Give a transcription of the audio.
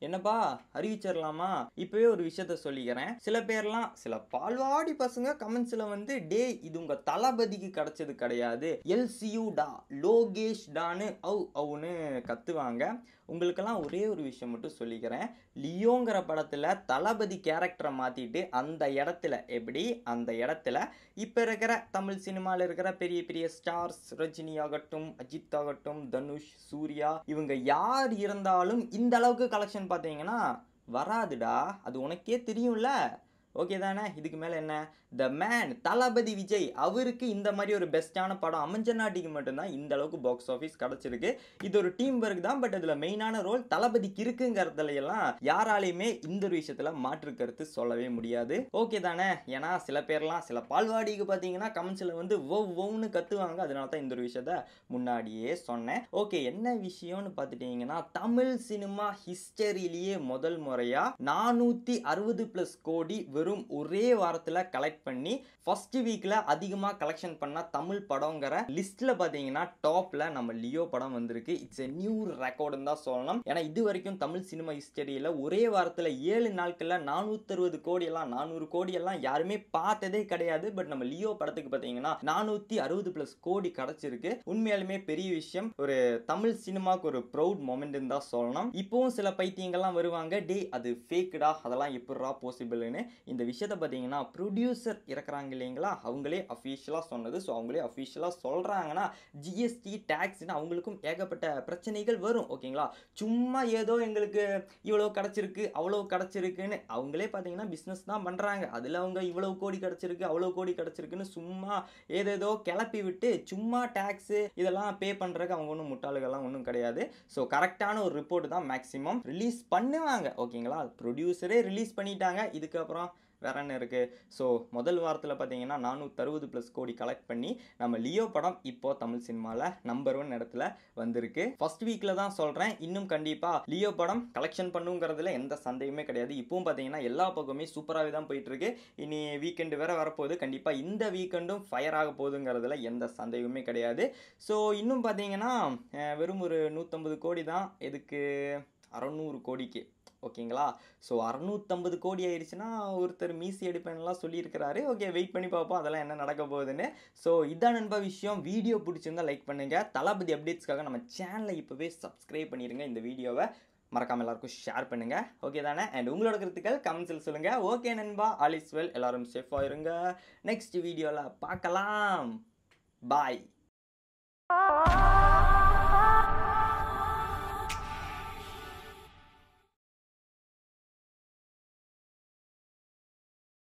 என்னப்பா அறிவிச்சிடலாமா இப்பவே ஒரு விஷயத்த சொல்லிக்கிறேன் சில பேர்லாம் சில பால்வாடி பசங்க கமெண்ட்ஸ்ல வந்து டே இது உங்க தளபதிக்கு கிடைச்சது கிடையாது எல்சியூ டா லோகேஷ் டான்னு அவு அவுன்னு கத்துவாங்க உங்களுக்கெல்லாம் ஒரே ஒரு விஷயம் மட்டும் சொல்லிக்கிறேன் லியோங்கிற படத்துல தளபதி கேரக்டரை மாத்திட்டு அந்த இடத்துல எப்படி அந்த இடத்துல இப்ப இருக்கிற தமிழ் சினிமால இருக்கிற பெரிய பெரிய ஸ்டார்ஸ் ரஜினி ஆகட்டும் அஜித் ஆகட்டும் தனுஷ் சூர்யா இவங்க யார் இருந்தாலும் இந்த அளவுக்கு கலெக்ஷன் பார்த்தீங்கன்னா வராதுடா அது உனக்கே தெரியும்ல ஓகே தானே இதுக்கு மேலே என்ன த மேன் தளபதி விஜய் அவருக்கு இந்த மாதிரி ஒரு பெஸ்ட்டான படம் அமைஞ்ச நாட்டிக்கு மட்டும்தான் இந்த அளவுக்கு பாக்ஸ் ஆஃபீஸ் கிடச்சிருக்கு இது ஒரு டீம் ஒர்க் தான் பட் அதில் மெயினான ரோல் தளபதிக்கு இருக்குங்கிறதுல எல்லாம் யாராலையுமே இந்த ஒரு விஷயத்தில் மாற்று கருத்து சொல்லவே முடியாது ஓகே தானே ஏன்னா சில பேர்லாம் சில பால்வாடிக்கு பார்த்தீங்கன்னா கமெண்ட்ஸில் வந்து ஒவ் ஒவ்னு கத்துவாங்க அதனால தான் இந்த ஒரு விஷயத்த முன்னாடியே சொன்னேன் ஓகே என்ன விஷயம்னு பார்த்துட்டீங்கன்னா தமிழ் சினிமா ஹிஸ்டரியிலேயே முதல் முறையா நானூற்றி அறுபது ப்ளஸ் கோடி வெறும் ஒரே வாரத்தில் கலெக்ட் பண்ணி ஃபர்ஸ்ட் வீக்ல அதிகமாக கலெக்ஷன் பண்ண தமிழ் படங்கிற லிஸ்ட்ல பார்த்தீங்கன்னா டாப்ல நம்ம லியோ படம் வந்திருக்கு இட்ஸ் எ நியூ ரெக்கார்டுன்னு தான் சொல்லணும் ஏன்னா இது வரைக்கும் தமிழ் சினிமா ஹிஸ்டரியில் ஒரே வாரத்தில் ஏழு நாட்கள்ல நானூற்றறுபது கோடி எல்லாம் நானூறு கோடி எல்லாம் யாருமே பார்த்ததே கிடையாது பட் நம்ம லியோ படத்துக்கு பார்த்தீங்கன்னா நானூற்றி அறுபது ப்ளஸ் கோடி கிடைச்சிருக்கு உண்மையாலுமே பெரிய விஷயம் ஒரு தமிழ் சினிமாக்கு ஒரு ப்ரௌட் மொமெண்ட்னு தான் சொல்லணும் இப்போவும் சில பைத்தியங்கள்லாம் வருவாங்க டே அது ஃபேக்குடா அதெல்லாம் எப்படிரா பாசிபிள்னு இந்த விஷயத்தை பார்த்தீங்கன்னா ப்ரொடியூசர் இறக்குறாங்க இல்லைங்களா அவங்களே அஃபீஷியலாக சொன்னது ஸோ அவங்களே அஃபீஷியலாக சொல்கிறாங்கன்னா ஜிஎஸ்டி டேக்ஸ்னு அவங்களுக்கும் ஏகப்பட்ட பிரச்சனைகள் வரும் ஓகேங்களா சும்மா ஏதோ எங்களுக்கு இவ்வளோ கிடச்சிருக்கு அவ்வளோ கிடச்சிருக்குன்னு அவங்களே பார்த்தீங்கன்னா பிஸ்னஸ் தான் பண்ணுறாங்க அதில் அவங்க இவ்வளோ கோடி கிடச்சிருக்கு அவ்வளோ கோடி கிடச்சிருக்குன்னு சும்மா ஏதேதோ கிளப்பி விட்டு சும்மா டேக்ஸு இதெல்லாம் பே பண்ணுறதுக்கு அவங்க ஒன்றும் முட்டாளுகள்லாம் ஒன்றும் கிடையாது ஸோ கரெக்டான ஒரு ரிப்போர்ட் தான் மேக்ஸிமம் ரிலீஸ் பண்ணுவாங்க ஓகேங்களா ப்ரொடியூசரே ரிலீஸ் பண்ணிட்டாங்க இதுக்கப்புறம் வேற என்ன இருக்கு ஸோ முதல் வாரத்தில் பார்த்தீங்கன்னா நானூற்றறுபது ப்ளஸ் கோடி கலெக்ட் பண்ணி நம்ம லியோ படம் இப்போ தமிழ் சினிமாவில் நம்பர் ஒன் இடத்துல வந்திருக்கு ஃபர்ஸ்ட் வீக்கில் தான் சொல்கிறேன் இன்னும் கண்டிப்பாக லியோ படம் கலெக்ஷன் பண்ணுங்கிறதுல எந்த சந்தேகமே கிடையாது இப்பவும் பார்த்தீங்கன்னா எல்லா பக்கமே சூப்பராகவே தான் போயிட்டு இருக்கு இனி வீக்கெண்டு வேற வரப்போகுது கண்டிப்பாக இந்த வீக்கெண்டும் ஃபயர் ஆக போகுதுங்கிறதுல எந்த சந்தேகமே கிடையாது ஸோ இன்னும் பார்த்தீங்கன்னா அஹ், வெறும் ஒரு நூற்றம்பது கோடி தான் எதுக்கு அறநூறு கோடிக்கு ஓகேங்களா ஸோ அறநூற்றம்பது கோடி ஆயிடுச்சுன்னா ஒருத்தர் மீசி எடுப்பேன்லாம் சொல்லியிருக்கிறாரு ஓகே வெயிட் பண்ணி பார்ப்போம் அதெல்லாம் என்ன நடக்க போகுதுன்னு ஸோ இதான் நண்பா விஷயம் வீடியோ பிடிச்சிருந்தா லைக் பண்ணுங்க தளபதி அப்டேட்ஸ்க்காக நம்ம சேனலை இப்போவே சப்ஸ்கிரைப் பண்ணிடுங்க இந்த வீடியோவை மறக்காம எல்லாருக்கும் ஷேர் பண்ணுங்க ஓகே தானே அண்ட் உங்களோட கருத்துக்கள் கமெண்ட்ஸில் சொல்லுங்க ஓகே நண்பா ஆல் இஸ் வெல் எல்லாரும் சேஃபாக இருங்க நெக்ஸ்ட் வீடியோவில் பார்க்கலாம் பாய்